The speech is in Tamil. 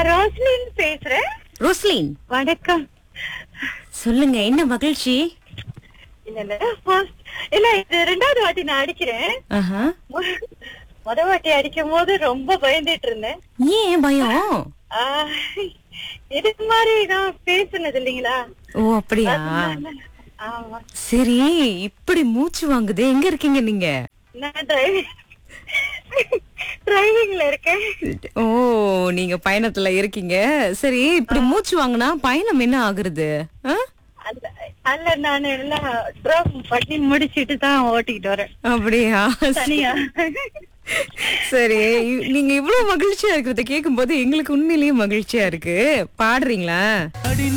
நான் ரோஸ்லின் பேசுறேன் ரோஸ்லின் வணக்கம் சொல்லுங்க என்ன மகிழ்ச்சி இல்ல இல்ல first- இல்ல இது ரெண்டாவது வாட்டி நான் அடிக்கிறேன் ஆஹா. மு- முத வாட்டி அடிக்கும் போது ரொம்ப பயந்துட்டு இருந்தேன் ஏன் பயம் ஆஹ், இது மாதிரி நான் பேசுனது இல்லைங்களா ஓ அப்படியா அதனால- ஆமா சரி இப்படி மூச்சு வாங்குது எங்க இருக்கீங்க நீங்க நான் டிரைவிங் டிரைவிங்ல இருக்கேன் ஓ நீங்க பயணத்துல இருக்கீங்க சரி இப்படி மூச்சு வாங்குனா பயணம் என்ன ஆகுறது ஆ? அல்ல அல்ல நான் எல்லாம் ட்ராப் பண்ணி முடிச்சிட்டு தான் ஓட்டிக்கிட்டு வரேன் அப்படியா தனியா சரி இ- நீங்க இவ்வளவு மகிழ்ச்சியா இருக்கிறத கேட்கும் போது எங்களுக்கு உண்மையிலேயே மகிழ்ச்சியா இருக்கு பாடுறீங்களா